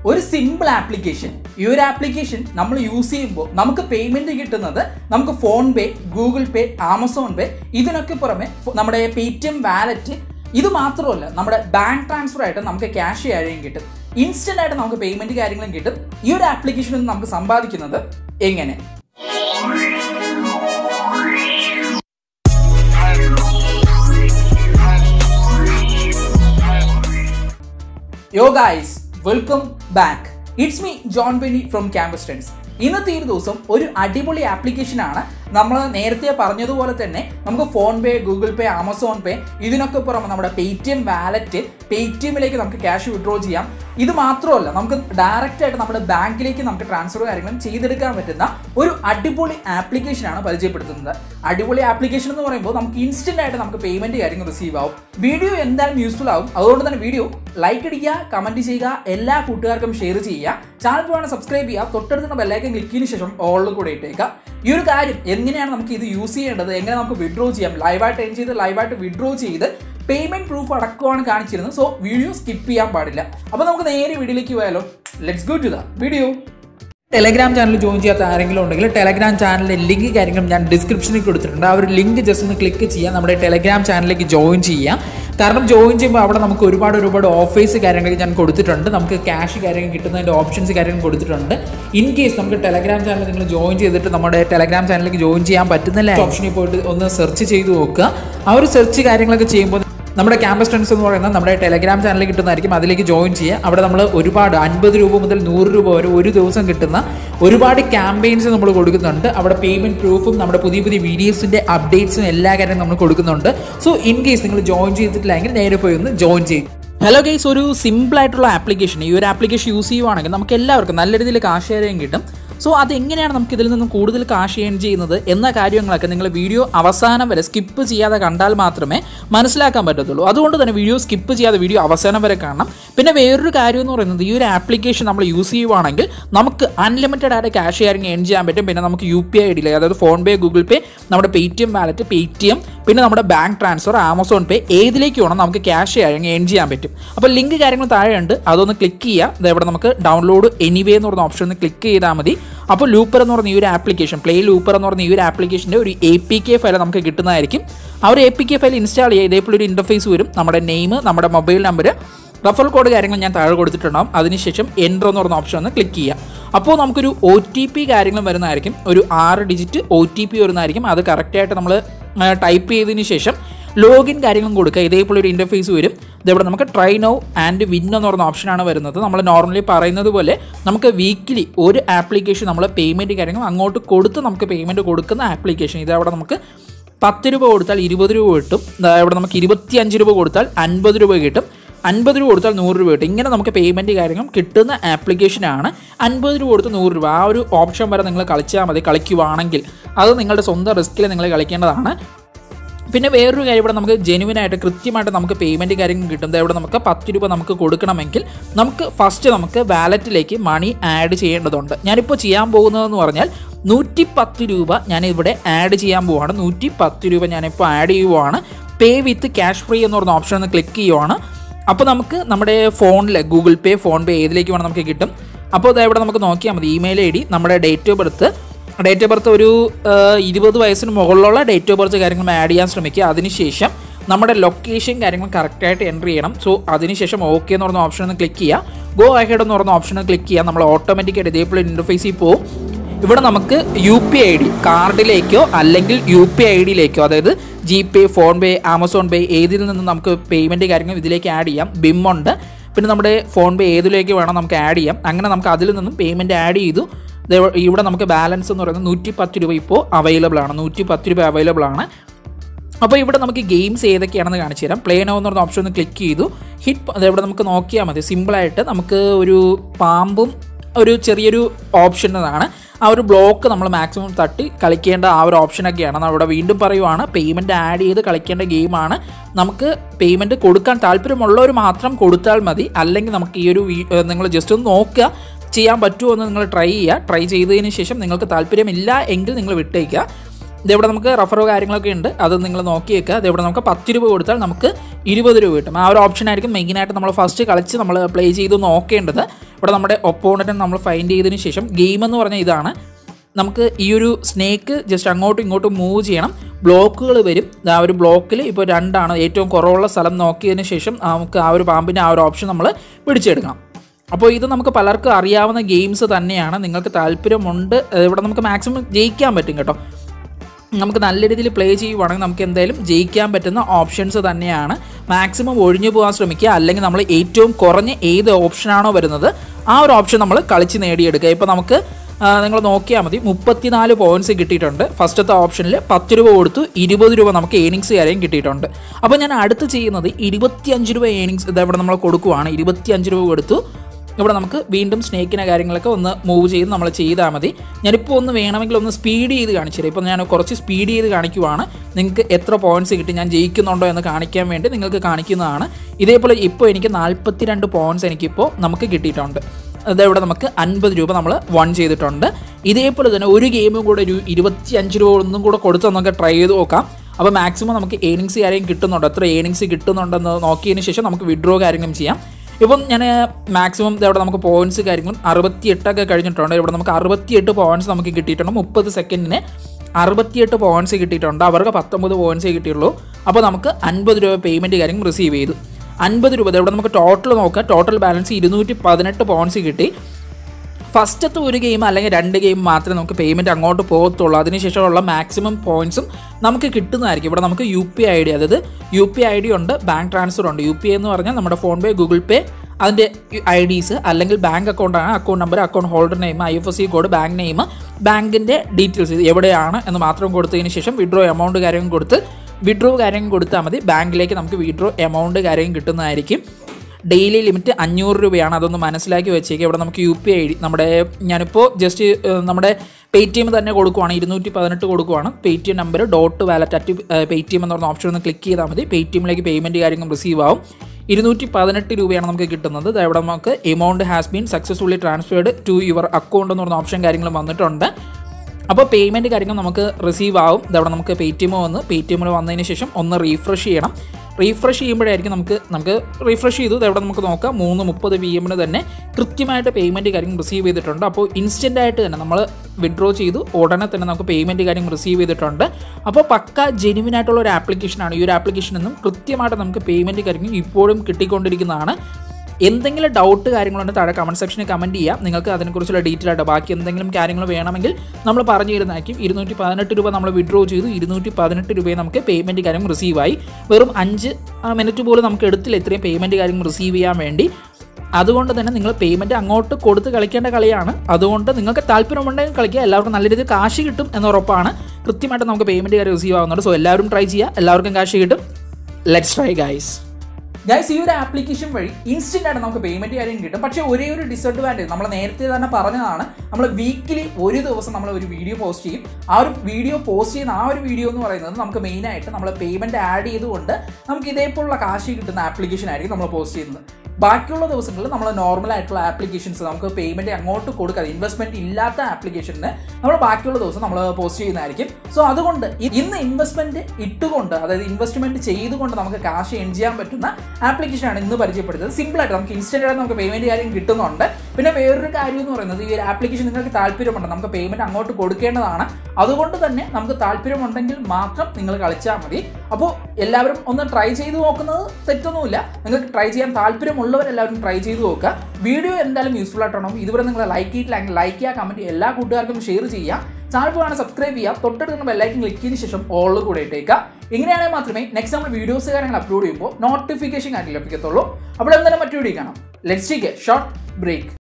ഒരു simple application ഈ ഒരു ആപ്ലിക്കേഷൻ നമ്മൾ യൂസ് ചെയ്യുമ്പോൾ നമുക്ക് പേയ്മെന്റ് കിട്ടുന്നത് നമുക്ക് PhonePe Google pay Amazon pay ഇതിനൊക്കെ പുറമെ ഫ- നമ്മുടെ പേ ടി എം വാലറ്റ് ഇത് മാത്രമല്ല നമ്മുടെ ബാങ്ക് ട്രാൻസ്ഫർ ആയിട്ട് നമുക്ക് ക്യാഷ് കാര്യവും കിട്ടും ഇൻസ്റ്റന്റ് ആയിട്ട് നമുക്ക് പേയ്മെന്റ് കാര്യങ്ങളും കിട്ടും ഈ ഒരു ആപ്ലിക്കേഷനിൽ നിന്ന് നമുക്ക് സമ്പാദിക്കുന്നത് എങ്ങനെ yo guys welcome back it's me John Benny from campus tens ഇന്നത്തെ ഈ ഒരു ദിവസം ഒരു അടിപൊളി ആപ്ലിക്കേഷനാണ് നമ്മൾ നേരത്തെ പറഞ്ഞതുപോലെ തന്നെ നമുക്ക് PhonePe Google pay Amazon pay ഇതിനൊക്കെ പുറമെ നമ്മുടെ പേ ടി എം വാലറ്റ് പേ ടി എമ്മിലേക്ക് നമുക്ക് ക്യാഷ് വിഡ്രോ ചെയ്യാം ഇത് മാത്രമല്ല നമുക്ക് ഡയറക്റ്റ് ആയിട്ട് നമ്മുടെ ബാങ്കിലേക്ക് നമുക്ക് ട്രാൻസ്ഫർ കാര്യങ്ങളും ചെയ്തെടുക്കാൻ പറ്റുന്ന ഒരു അടിപൊളി ആപ്ലിക്കേഷനാണ് പരിചയപ്പെടുത്തുന്നത് അടിപൊളി ആപ്ലിക്കേഷൻ എന്ന് പറയുമ്പോൾ നമുക്ക് ഇൻസ്റ്റന്റ് ആയിട്ട് നമുക്ക് പേയ്മെന്റ് കാര്യങ്ങൾ റിസീവ് ആവും വീഡിയോ എന്തായാലും യൂസ്ഫുൾ ആവും അതുകൊണ്ട് തന്നെ വീഡിയോ ലൈക്ക് അടിക്കുക കമന്റ് ചെയ്യുക എല്ലാ കൂട്ടുകാർക്കും ഷെയർ ചെയ്യുക ചാനൽ വേണം സബ്സ്ക്രൈബ് ചെയ്യുക തൊട്ടടുത്തുള്ള ബെല്ലൈക്കൻ ക്ലിക്ക് ചെയ്തതിനു ശേഷം ഓളിൽ കൂടെ ഇട്ടേക്കുക ഈ ഒരു കാര്യം എങ്ങനെയാണ് നമുക്ക് ഇത് യൂസ് ചെയ്യേണ്ടത് എങ്ങനെ നമുക്ക് വിഡ്രോ ചെയ്യാം ലൈവായിട്ട് എൻ ചെയ്ത് ലൈവായിട്ട് വിഡ്രോ ചെയ്ത് പേയ്മെന്റ് പ്രൂഫ് അടക്കമാണ് കാണിച്ചിരുന്നത് സോ വീഡിയോ സ്കിപ്പ് ചെയ്യാൻ പാടില്ല അപ്പോൾ നമുക്ക് നേരെ വീഡിയോയിലേക്ക് പോയാലോ let's go to the video Telegram channel join ചെയ്യാത്ത ആരെങ്കിലും ഉണ്ടെങ്കിൽ ടെലഗ്രാം ചാനലിലെ ലിങ്ക് കാര്യങ്ങളും ഞാൻ ഡിസ്ക്രിപ്ഷനിൽ കൊടുത്തിട്ടുണ്ട് ആ ഒരു ലിങ്ക് ജസ്റ്റ് ഒന്ന് ക്ലിക്ക് ചെയ്യുക നമ്മുടെ ടെലഗ്രാം ചാനലിലേക്ക് ജോയിൻ ചെയ്യാം കാരണം ജോയിൻ ചെയ്യുമ്പോൾ അവിടെ നമുക്ക് ഒരുപാട് ഒരുപാട് ഓഫേഴ്സ് കാര്യങ്ങൾ ഞാൻ കൊടുത്തിട്ടുണ്ട് നമുക്ക് ക്യാഷ് കാര്യങ്ങൾ കിട്ടുന്നതിൻ്റെ ഓപ്ഷൻസ് കാര്യങ്ങൾ കൊടുത്തിട്ടുണ്ട് ഇൻ കേസ് നമുക്ക് ടെലഗ്രാം ചാനൽ നിങ്ങൾ ജോയിൻ ചെയ്തിട്ട് നമ്മുടെ ടെലഗ്രാം ചാനലിലേക്ക് ജോയിൻ ചെയ്യാൻ പറ്റുന്നില്ല ഓപ്ഷനിൽ പോയിട്ട് ഒന്ന് സെർച്ച് ചെയ്ത് നോക്കുക ആ ഒരു സെർച്ച് കാര്യങ്ങളൊക്കെ ചെയ്യുമ്പോൾ നമ്മുടെ ക്യാമ്പസ് ഫ്രണ്ട്സ് എന്ന് പറയുന്നത് നമ്മുടെ ടെലഗ്രാം ചാനലിൽ കിട്ടുന്നതായിരിക്കും അതിലേക്ക് ജോയിൻ ചെയ്യുക അവിടെ നമ്മൾ ഒരുപാട് അൻപത് രൂപ മുതൽ നൂറ് രൂപ വരെ ഒരു ദിവസം കിട്ടുന്ന ഒരുപാട് ക്യാമ്പയിൻസ് നമ്മൾ കൊടുക്കുന്നുണ്ട് അവിടെ പേയ്മെന്റ് പ്രൂഫും നമ്മുടെ പുതിയ പുതിയ വീഡിയോസിന്റെ അപ്ഡേറ്റ്സും എല്ലാ കാര്യവും നമ്മൾ കൊടുക്കുന്നുണ്ട് സോ ഇൻ കേസ് നിങ്ങൾ ജോയിൻ ചെയ്തിട്ടില്ലെങ്കിൽ നേരെ പോയി ഒന്ന് ജോയിൻ ചെയ്യും ഹലോ ഗൈസ് ഒരു സിമ്പിൾ ആയിട്ടുള്ള ആപ്ലിക്കേഷൻ ഈ ഒരു ആപ്ലിക്കേഷൻ യൂസ് ചെയ്യുവാണെങ്കിൽ നമുക്ക് എല്ലാവർക്കും നല്ല രീതിയിൽ കാശേരം കിട്ടും സോ അതെങ്ങനെയാണ് നമുക്ക് ഇതിൽ നിന്നും കൂടുതൽ കാശ് ഏൺ ചെയ്യുന്നത് എന്ന കാര്യങ്ങളൊക്കെ നിങ്ങൾ വീഡിയോ അവസാനം വരെ സ്കിപ്പ് ചെയ്യാതെ കണ്ടാൽ മാത്രമേ മനസ്സിലാക്കാൻ പറ്റത്തുള്ളൂ അതുകൊണ്ട് തന്നെ വീഡിയോ സ്കിപ്പ് ചെയ്യാതെ വീഡിയോ അവസാനം വരെ കാണണം പിന്നെ വേറൊരു കാര്യം എന്ന് പറയുന്നത് ഈ ഒരു ആപ്ലിക്കേഷൻ നമ്മൾ യൂസ് ചെയ്യുവാണെങ്കിൽ നമുക്ക് അൺലിമിറ്റഡ് ആയിട്ട് ക്യാഷ് കാര്യങ്ങൾ ഏൺ ചെയ്യാൻ പറ്റും പിന്നെ നമുക്ക് യു പി ഐ ഡിയിൽ അതായത് ഫോൺ പേ ഗൂഗിൾ പേ നമ്മുടെ പേ ടി എം വാലറ്റ് പേ ടി എം പിന്നെ നമ്മുടെ ബാങ്ക് ട്രാൻസ്ഫർ ആമസോൺ പേ ഏതിലേക്ക് വേണം നമുക്ക് ക്യാഷ് കാര്യങ്ങൾ ഏൺ ചെയ്യാൻ പറ്റും അപ്പോൾ ലിങ്ക് കാര്യങ്ങൾ താഴെയുണ്ട് അതൊന്ന് ക്ലിക്ക് ചെയ്യുക അതേപോലെ നമുക്ക് ഡൗൺലോഡ് എനിവേ എന്ന് പറഞ്ഞ ഓപ്ഷൻ ഒന്ന് ക്ലിക്ക് ചെയ്താൽ മതി അപ്പോൾ ലൂപ്പർ എന്ന് പറഞ്ഞ ഈ ഒരു ആപ്ലിക്കേഷൻ പ്ലേ ലൂപ്പർ എന്ന് പറഞ്ഞ ഈ ഒരു ആപ്ലിക്കേഷൻ്റെ ഒരു എ പി കെ ഫയൽ നമുക്ക് കിട്ടുന്നതായിരിക്കും ആ ഒരു A P K file install ചെയ്യുക ഇതേപോലെ ഒരു ഇൻ്റർഫേസ് വരും നമ്മുടെ നെയിം നമ്മുടെ മൊബൈൽ നമ്പർ റഫറൽ കോഡ് കാര്യങ്ങൾ ഞാൻ താഴെ കൊടുത്തിട്ടുണ്ടാവും അതിനുശേഷം എൻ്റർ എന്ന് പറഞ്ഞ ഓപ്ഷൻ ഒന്ന് ക്ലിക്ക് ചെയ്യുക അപ്പോൾ നമുക്കൊരു ഒ ടി പി കാര്യങ്ങളും വരുന്നതായിരിക്കും ഒരു ആറ് ഡിജിറ്റ് ഒ ടി പി വരുന്നതായിരിക്കും അത് കറക്റ്റായിട്ട് നമ്മൾ ടൈപ്പ് ചെയ്തതിന് ശേഷം ലോഗിൻ കാര്യങ്ങളും കൊടുക്കുക ഇതേപോലെ ഒരു ഇൻ്റർഫേസ് വരും ഇതേപോലെ നമുക്ക് ട്രൈ നൗ ആൻഡ് വിൻ എന്ന് പറയുന്ന ഓപ്ഷനാണ് വരുന്നത് നമ്മൾ നോർമലി പറയുന്നത് പോലെ നമുക്ക് വീക്കിലി ഒരു ആപ്ലിക്കേഷൻ നമ്മൾ പേയ്മെൻറ്റ് കാര്യങ്ങൾ അങ്ങോട്ട് കൊടുത്ത് നമുക്ക് പേയ്മെൻറ്റ് കൊടുക്കുന്ന ആപ്ലിക്കേഷൻ ഇതവിടെ നമുക്ക് പത്ത് രൂപ കൊടുത്താൽ ഇരുപത് രൂപ കിട്ടും ദാ ഇവിടെ നമുക്ക് ഇരുപത്തി അഞ്ച് രൂപ കൊടുത്താൽ അൻപത് രൂപ കിട്ടും അൻപത് രൂപ കൊടുത്താൽ നൂറ് രൂപ കിട്ടും ഇങ്ങനെ നമുക്ക് പേയ്മെൻറ്റ് കാര്യങ്ങളും കിട്ടുന്ന ആപ്ലിക്കേഷനാണ് അൻപത് രൂപ കൊടുത്ത് നൂറ് രൂപ ആ ഒരു ഓപ്ഷൻ വരെ നിങ്ങൾ കളിച്ചാൽ മതി കളിക്കുവാണെങ്കിൽ അത് നിങ്ങളുടെ സ്വന്തം റിസ്കിൽ നിങ്ങൾ കളിക്കേണ്ടതാണ് പിന്നെ വേറൊരു കാര്യം ഇവിടെ നമുക്ക് ജെനുവിനായിട്ട് കൃത്യമായിട്ട് നമുക്ക് പേയ്മെൻറ്റ് കാര്യങ്ങൾ കിട്ടുന്നത് ഇവിടെ നമുക്ക് പത്ത് രൂപ നമുക്ക് കൊടുക്കണമെങ്കിൽ നമുക്ക് ഫസ്റ്റ് നമുക്ക് വാലറ്റിലേക്ക് മണി ആഡ് ചെയ്യേണ്ടതുണ്ട് ഞാനിപ്പോൾ ചെയ്യാൻ പോകുന്നതെന്ന് പറഞ്ഞാൽ നൂറ്റി പത്ത് രൂപ ഞാൻ ഇവിടെ ആഡ് ചെയ്യാൻ പോവാണ് നൂറ്റി പത്ത് രൂപ ഞാനിപ്പോൾ ആഡ് ചെയ്യുവാണ് പേ വിത്ത് ക്യാഷ് ഫ്രീ എന്ന് പറഞ്ഞ ഓപ്ഷൻ ഒന്ന് ക്ലിക്ക് ചെയ്യുവാണ് അപ്പോൾ നമുക്ക് നമ്മുടെ ഫോണിൽ ഗൂഗിൾ പേ ഫോൺ പേ ഏതിലേക്ക് വേണം നമുക്ക് കിട്ടും അപ്പോൾ ഇതാ ഇവിടെ നമുക്ക് നോക്കിയാൽ മതി ഇമെയിൽ ഐ ഡി നമ്മുടെ date of birth date of birth ഒരു ആ, ഇരുപത് വയസ്സിന് മുകളിലുള്ള ഡേറ്റ് ഓഫ് ബർത്ത് കാര്യങ്ങൾ ആഡ് ചെയ്യാൻ ശ്രമിക്കുക അതിനുശേഷം നമ്മുടെ ലൊക്കേഷൻ കാര്യങ്ങൾ കറക്റ്റായിട്ട് എൻ്റർ ചെയ്യണം സോ അതിനുശേഷം ഓക്കെ എന്ന് പറഞ്ഞ ഓപ്ഷൻ ഒന്ന് ക്ലിക്ക് ചെയ്യുക ഗോ അഹെഡ് എന്ന് പറഞ്ഞ ഓപ്ഷൻ ക്ലിക്ക് ചെയ്യുക നമ്മൾ ഓട്ടോമാറ്റിക്കായിട്ട് ഇതേപോലെ ഇൻ്റർഫേസിൽ പോകും ഇവിടെ നമുക്ക് യു പി ഐ ഡി കാർഡിലേക്കോ അല്ലെങ്കിൽ യു പി ഐ ഡിയിലേക്കോ അതായത് G pay PhonePe Amazon pay ഏതിൽ നിന്ന് നമുക്ക് പേയ്മെൻറ്റ് കാര്യങ്ങൾ ഇതിലേക്ക് ആഡ് ചെയ്യാം ബിം ഉണ്ട് പിന്നെ നമ്മുടെ ഫോൺ പേ ഏതിലേക്ക് വേണം നമുക്ക് ആഡ് ചെയ്യാം അങ്ങനെ നമുക്ക് അതിൽ നിന്നും പേയ്മെൻറ്റ് ആഡ് ചെയ്തു ദേ ഇവിടെ നമുക്ക് ബാലൻസ് എന്ന് പറയുന്നത് നൂറ്റി പത്ത് രൂപ ഇപ്പോൾ അവൈലബിൾ ആണ് നൂറ്റി പത്ത് രൂപ അവൈലബിൾ ആണ് അപ്പോൾ ഇവിടെ നമുക്ക് ഗെയിംസ് ഏതൊക്കെയാണെന്ന് കാണിച്ചു തരാം പ്ലേ നോ എന്ന് പറഞ്ഞ ഓപ്ഷൻ ഒന്ന് ക്ലിക്ക് ചെയ്തു ഹിറ്റ് അതേവിടെ നമുക്ക് നോക്കിയാൽ മതി സിമ്പിളായിട്ട് നമുക്ക് ഒരു പാമ്പും ഒരു ചെറിയൊരു ഓപ്ഷനാണ് ആ ഒരു ബ്ലോക്ക് നമ്മൾ മാക്സിമം തട്ടി കളിക്കേണ്ട ആ ഒരു ഓപ്ഷനൊക്കെയാണ് അവിടെ വീണ്ടും പറയുവാണ് പേയ്മെൻറ്റ് ആഡ് ചെയ്ത് കളിക്കേണ്ട ഗെയിമാണ് നമുക്ക് പേയ്മെൻറ്റ് കൊടുക്കാൻ താല്പര്യമുള്ളവർ മാത്രം കൊടുത്താൽ മതി അല്ലെങ്കിൽ നമുക്ക് ഈ ഒരു നിങ്ങൾ ജസ്റ്റ് ഒന്ന് നോക്കുക ചെയ്യാൻ പറ്റുമോ എന്ന് നിങ്ങൾ ട്രൈ ചെയ്യുക ട്രൈ ചെയ്തതിന് ശേഷം നിങ്ങൾക്ക് താല്പര്യമില്ല എങ്കിൽ നിങ്ങൾ വിട്ടേക്കുക ഇതിവിടെ നമുക്ക് റഫറോ കാര്യങ്ങളൊക്കെ ഉണ്ട് അത് നിങ്ങൾ നോക്കി വെക്കുക ഇതിവിടെ നമുക്ക് പത്ത് രൂപ കൊടുത്താൽ നമുക്ക് ഇരുപത് രൂപ കിട്ടും ആ ഒരു ഓപ്ഷൻ ആയിരിക്കും മെയിനായിട്ട് നമ്മൾ ഫസ്റ്റ് കളിച്ച് നമ്മൾ പ്ലേ ചെയ്ത് നോക്കേണ്ടത് ഇവിടെ നമ്മുടെ ഒപ്പോണൻറ്റിനെ നമ്മൾ ഫൈൻഡ് ചെയ്തതിന് ശേഷം ഗെയിം എന്ന് പറഞ്ഞ ഇതാണ് നമുക്ക് ഈ ഒരു സ്നേക്ക് ജസ്റ്റ് അങ്ങോട്ടും ഇങ്ങോട്ടും മൂവ് ചെയ്യണം ബ്ലോക്കുകൾ വരും ആ ഒരു ബ്ലോക്കിൽ ഇപ്പോൾ രണ്ടാണ് ഏറ്റവും കുറവുള്ള സ്ഥലം നോക്കിയതിന് ശേഷം നമുക്ക് ആ ഒരു പാമ്പിൻ്റെ ആ ഒരു ഓപ്ഷൻ നമ്മൾ പിടിച്ചെടുക്കണം അപ്പോൾ ഇത് നമുക്ക് പലർക്കും അറിയാവുന്ന ഗെയിംസ് തന്നെയാണ് നിങ്ങൾക്ക് താല്പര്യമുണ്ട് ഇവിടെ നമുക്ക് മാക്സിമം ജയിക്കാൻ പറ്റും കേട്ടോ നമുക്ക് നല്ല രീതിയിൽ പ്ലേ ചെയ്യുവാണെങ്കിൽ നമുക്ക് എന്തായാലും ജയിക്കാൻ പറ്റുന്ന ഓപ്ഷൻസ് തന്നെയാണ് മാക്സിമം ഒഴിഞ്ഞു പോകാൻ ശ്രമിക്കുക അല്ലെങ്കിൽ നമ്മൾ ഏറ്റവും കുറഞ്ഞ ഏത് ഓപ്ഷനാണോ വരുന്നത് ആ ഒരു ഓപ്ഷൻ നമ്മൾ കളിച്ച് നേടിയെടുക്കുക ഇപ്പോൾ നമുക്ക് നിങ്ങൾ നോക്കിയാൽ മതി മുപ്പത്തിനാല് പോയിന്റ്സ് കിട്ടിയിട്ടുണ്ട് ഫസ്റ്റത്തെ ഓപ്ഷനിൽ പത്ത് രൂപ കൊടുത്തു ഇരുപത് രൂപ നമുക്ക് ഏണിങ്സ് കാര്യം കിട്ടിയിട്ടുണ്ട് അപ്പോൾ ഞാൻ അടുത്ത് ചെയ്യുന്നത് ഇരുപത്തിയഞ്ച് രൂപ ഏണിങ്സ് ഇതവിടെ നമ്മൾ കൊടുക്കുവാണ് ഇരുപത്തിയഞ്ച് രൂപ കൊടുത്തു ഇവിടെ നമുക്ക് വീണ്ടും സ്നേക്കിനെ കാര്യങ്ങളൊക്കെ ഒന്ന് മൂവ് ചെയ്ത് നമ്മൾ ചെയ്താൽ മതി ഞാനിപ്പോൾ ഒന്ന് വേണമെങ്കിൽ ഒന്ന് സ്പീഡ് ചെയ്ത് കാണിച്ചു തരാം ഇപ്പോൾ ഞാൻ കുറച്ച് സ്പീഡ് ചെയ്ത് കാണിക്കുവാണ് നിങ്ങൾക്ക് എത്ര പോയിന്റ്സ് കിട്ടി ഞാൻ ജയിക്കുന്നുണ്ടോ എന്ന് കാണിക്കാൻ വേണ്ടി നിങ്ങൾക്ക് കാണിക്കുന്നതാണ് ഇതേപോലെ ഇപ്പോൾ എനിക്ക് നാൽപ്പത്തി രണ്ട് പോയിന്റ്സ് എനിക്കിപ്പോൾ നമുക്ക് കിട്ടിയിട്ടുണ്ട് അതവിടെ നമുക്ക് അൻപത് രൂപ നമ്മൾ വൺ ചെയ്തിട്ടുണ്ട് ഇതേപോലെ തന്നെ ഒരു ഗെയിമും കൂടെ ഒരു ഇരുപത്തി അഞ്ച് രൂപ ഒന്നും കൂടെ കൊടുത്ത് നമുക്ക് ട്രൈ ചെയ്ത് നോക്കാം അപ്പോൾ മാക്സിമം നമുക്ക് ഏണിങ്സ് കാര്യം കിട്ടുന്നുണ്ട് എത്ര ഏണിങ്സ് കിട്ടുന്നുണ്ടെന്ന് നോക്കിയതിന് ശേഷം നമുക്ക് വിഡ്രോ കാര്യങ്ങളും ചെയ്യാം ഇപ്പം ഞാൻ മാക്സിമം ഇവിടെ നമുക്ക് പോയിന്റ്സ് കാര്യങ്ങളും അറുപത്തിയെട്ടൊക്കെ കഴിഞ്ഞിട്ടുണ്ട് ഇവിടെ നമുക്ക് അറുപത്തിയെട്ട് പോയിന്റ്സ് നമുക്ക് കിട്ടിയിട്ടുണ്ട് മുപ്പത് സെക്കൻഡിന് അറുപത്തിയെട്ട് പോയിന്റ്സ് കിട്ടിയിട്ടുണ്ട് അവർക്ക് പത്തൊമ്പത് പോയിന്റ്സേ കിട്ടിയുള്ളൂ അപ്പോൾ നമുക്ക് അൻപത് രൂപ പേയ്മെൻറ്റ് കാര്യങ്ങൾ റിസീവ് ചെയ്തു അൻപത് രൂപ ഇവിടെ നമുക്ക് ടോട്ടൽ നോക്കാം ടോട്ടൽ ബാലൻസ് ഇരുന്നൂറ്റി പതിനെട്ട് പോയിന്റ്സ് കിട്ടി ഫസ്റ്റത്തെ ഒരു ഗെയിം അല്ലെങ്കിൽ രണ്ട് ഗെയിം മാത്രമേ നമുക്ക് പേയ്മെൻറ്റ് അങ്ങോട്ട് പോകത്തുള്ളൂ അതിനുശേഷമുള്ള മാക്സിമം പോയിന്റ്സും നമുക്ക് കിട്ടുന്നതായിരിക്കും ഇവിടെ നമുക്ക് യു പി ഐ ഡി അതായത് യു പി ഐ ഡി ഉണ്ട് ബാങ്ക് ട്രാൻസ്ഫർ ഉണ്ട് യു പി ഐ എന്ന് പറഞ്ഞാൽ നമ്മുടെ ഫോൺ പേ ഗൂഗിൾ പേ അതിൻ്റെ ഐ ഡീസ് അല്ലെങ്കിൽ ബാങ്ക് അക്കൗണ്ടാണ് account number account holder name I F S C code bank name ബാങ്കിൻ്റെ ഡീറ്റെയിൽസ് എവിടെയാണ് എന്ന് മാത്രം കൊടുത്തതിന് ശേഷം വിഡ്രോ എമൗണ്ട് കാര്യം കൊടുത്ത് വിഡ്രോ കാര്യം കൊടുത്താൽ മതി ബാങ്കിലേക്ക് നമുക്ക് വിഡ്രോ എമൗണ്ട് കാര്യം കിട്ടുന്നതായിരിക്കും ഡെയിലി ലിമിറ്റ് അഞ്ഞൂറ് രൂപയാണ് അതൊന്ന് മനസ്സിലാക്കി വെച്ചേക്കുക ഇവിടെ നമുക്ക് യു പി ഐ ഡി നമ്മുടെ ഞാനിപ്പോൾ ജസ്റ്റ് നമ്മുടെ പേ ടി എം തന്നെ കൊടുക്കുവാണ് ഇരുന്നൂറ്റി പതിനെട്ട് കൊടുക്കുവാണ് Paytm number dot wallet at Paytm എന്ന് പറഞ്ഞ ഓപ്ഷൻ ഒന്ന് ക്ലിക്ക് ചെയ്താൽ മതി പേ ടി എമ്മിലേക്ക് പേയ്മെൻറ്റ് കാര്യങ്ങൾ റിസീവ് ആവും ഇരുന്നൂറ്റി പതിനെട്ട് രൂപയാണ് നമുക്ക് കിട്ടുന്നത് ഇവിടെ നമുക്ക് amount has been successfully transferred to your account എന്ന് പറഞ്ഞ ഓപ്ഷൻ കാര്യങ്ങൾ വന്നിട്ടുണ്ട് അപ്പോൾ പേയ്മെൻറ്റ് കാര്യങ്ങൾ നമുക്ക് റിസീവ് ആവും ഇതവിടെ നമുക്ക് പേ ടി എം വന്ന് പേ ടി എമ്മിൽ വന്നതിന് ശേഷം ഒന്ന് റീഫ്രഷ് ചെയ്യണം റീഫ്രഷ് ചെയ്യുമ്പോഴായിരിക്കും നമുക്ക് നമുക്ക് റീഫ്രഷ് ചെയ്തു ഇവിടെ നമുക്ക് നോക്കാം മൂന്ന് മുപ്പത് പി എമ്മിന് തന്നെ കൃത്യമായിട്ട് പേയ്മെൻറ്റ് കാര്യം റിസീവ് ചെയ്തിട്ടുണ്ട് അപ്പോൾ ഇൻസ്റ്റൻ്റ് ആയിട്ട് തന്നെ നമ്മൾ വിഡ്രോ ചെയ്തു ഉടനെ തന്നെ നമുക്ക് പേയ്മെൻറ്റ് കാര്യം റിസീവ് ചെയ്തിട്ടുണ്ട് അപ്പോൾ പക്ക ജെനുവിൻ ആയിട്ടുള്ള ഒരു ആപ്ലിക്കേഷനാണ് ഈ ഒരു ആപ്ലിക്കേഷനിൽ നിന്നും കൃത്യമായിട്ട് നമുക്ക് പേയ്മെൻറ്റ് കാര്യം ഇപ്പോഴും കിട്ടിക്കൊണ്ടിരിക്കുന്നതാണ് എന്തെങ്കിലും ഡൗട്ട് കാര്യങ്ങളുണ്ടെങ്കിൽ താഴെ കമൻറ്റ് സെക്ഷനിൽ കമൻറ്റ് ചെയ്യാം നിങ്ങൾക്ക് അതിനെക്കുറിച്ചുള്ള ഡീറ്റെയിൽ ആയിട്ട് ബാക്കി എന്തെങ്കിലും കാര്യങ്ങൾ വേണമെങ്കിൽ നമ്മൾ പറഞ്ഞു തരുന്നതായിരിക്കും ഇരുന്നൂറ്റി പതിനെട്ട് രൂപ നമ്മൾ വിഡ്രോ ചെയ്തു ഇരുന്നൂറ്റി പതിനെട്ട് രൂപയെ നമുക്ക് പേയ്മെൻറ്റ് കാര്യം റിസീവ് ആയി വെറും അഞ്ച് മിനിറ്റ് പോലും നമുക്ക് എടുത്തില്ല ഇത്രയും പേയ്മെൻറ്റ് കാര്യം റിസീവ് ചെയ്യാൻ വേണ്ടി അതുകൊണ്ട് തന്നെ നിങ്ങൾ പേയ്മെൻറ്റ് അങ്ങോട്ട് കൊടുത്ത് കളിക്കേണ്ട കളിയാണ് അതുകൊണ്ട് നിങ്ങൾക്ക് താല്പര്യമുണ്ടെങ്കിൽ കളിക്കുക എല്ലാവർക്കും നല്ല രീതിയിൽ കാശ് കിട്ടും എന്ന ഉറപ്പാണ് കൃത്യമായിട്ട് നമുക്ക് പേയ്മെൻറ്റ് കാര്യം റിസീവ് ആവുന്നുണ്ട് സോ എല്ലാവരും ട്രൈ ചെയ്യുക എല്ലാവർക്കും കാശ് കിട്ടും ലെറ്റ്സ് ട്രൈ ഗൈസ് ഗൈസ് ഈ ഒരു ആപ്ലിക്കേഷൻ വഴി ഇൻസ്റ്റന്റ് ആയിട്ട് നമുക്ക് പേയ്മെന്റ് കാര്യം കിട്ടും പക്ഷേ ഒരേ ഒരു ഡിസഡ്വാൻറ്റേജ് നമ്മൾ നേരത്തെ തന്നെ പറഞ്ഞതാണ് നമ്മൾ വീക്കിലി ഒരു ദിവസം നമ്മൾ ഒരു വീഡിയോ പോസ്റ്റ് ചെയ്യും ആ ഒരു വീഡിയോ പോസ്റ്റ് ചെയ്യുന്ന ആ ഒരു വീഡിയോ എന്ന് പറയുന്നത് നമുക്ക് മെയിൻ ആയിട്ട് നമ്മൾ പേയ്മെന്റ് ആഡ് ചെയ്തുകൊണ്ട് നമുക്ക് ഇതേപോലുള്ള കാശ് കിട്ടുന്ന ആപ്ലിക്കേഷൻ ആയിരിക്കും നമ്മൾ പോസ്റ്റ് ചെയ്യുന്നത് ബാക്കിയുള്ള ദിവസങ്ങളിൽ നമ്മൾ നോർമൽ ആയിട്ടുള്ള ആപ്ലിക്കേഷൻസ് നമുക്ക് പേയ്മെന്റ് അങ്ങോട്ട് കൊടുക്കാതെ ഇൻവെസ്റ്റ്മെന്റ് ഇല്ലാത്ത ആപ്ലിക്കേഷന് നമ്മൾ ബാക്കിയുള്ള ദിവസം നമ്മൾ പോസ്റ്റ് ചെയ്യുന്നതായിരിക്കും സോ അതുകൊണ്ട് ഇ- ഇന്ന് ഇൻവെസ്റ്റ്മെന്റ് ഇട്ടുകൊണ്ട് അതായത് ഇൻവെസ്റ്റ്മെന്റ് ചെയ്തുകൊണ്ട് നമുക്ക് കാശ് എൻ ചെയ്യാൻ പറ്റുന്ന ആപ്ലിക്കേഷനാണ് ഇന്ന് പരിചയപ്പെടുന്നത് സിമ്പിൾ ആയിട്ട് നമുക്ക് ഇൻസ്റ്റന്റ് ആയിട്ട് നമുക്ക് പേയ്മെന്റ് കാര്യം കിട്ടുന്നുണ്ട് പിന്നെ വേറൊരു കാര്യം എന്ന് പറയുന്നത് ഈ ഒരു ആപ്ലിക്കേഷൻ നിങ്ങൾക്ക് താല്പര്യമുണ്ട് നമുക്ക് പേയ്മെന്റ് അങ്ങോട്ട് കൊടുക്കേണ്ടതാണ് അതുകൊണ്ട് തന്നെ നമുക്ക് താല്പര്യമുണ്ടെങ്കിൽ മാത്രം നിങ്ങൾ കളിച്ചാൽ മതി അപ്പോൾ എല്ലാവരും ഒന്ന് ട്രൈ ചെയ്ത് നോക്കുന്നത് തെറ്റൊന്നുമില്ല നിങ്ങൾക്ക് ട്രൈ ചെയ്യാൻ താല്പര്യമുള്ളവരെല്ലാവരും ട്രൈ ചെയ്ത് നോക്കുക വീഡിയോ എന്തായാലും യൂസ്ഫുൾ ആയിട്ടാണോ ഇതുവരെ നിങ്ങൾ ലൈക്ക് ചെയ്തിട്ടില്ലെങ്കിൽ ലൈക്ക് ചെയ്യുക കമൻറ്റ് എല്ലാ കൂട്ടുകാർക്കും ഷെയർ ചെയ്യുക ചാനൽ വേണം സബ്സ്ക്രൈബ് ചെയ്യുക തൊട്ടടുത്ത് ബെല്ലൈക്കൻ ക്ലിക്ക് ചെയ്തതിന് ശേഷം ഓളിൽ കൂടെ ഇട്ടേക്കുക ഇങ്ങനെയാണെങ്കിൽ മാത്രമേ നെക്സ്റ്റ് നമ്മൾ വീഡിയോസ് കാര്യങ്ങൾ അപ്ലോഡ് ചെയ്യുമ്പോൾ നോട്ടിഫിക്കേഷൻ കാര്യങ്ങൾ ലഭിക്കത്തുള്ളൂ അപ്പോൾ എന്തായാലും മറ്റു വീഡിയോ കാണാം let's take a short break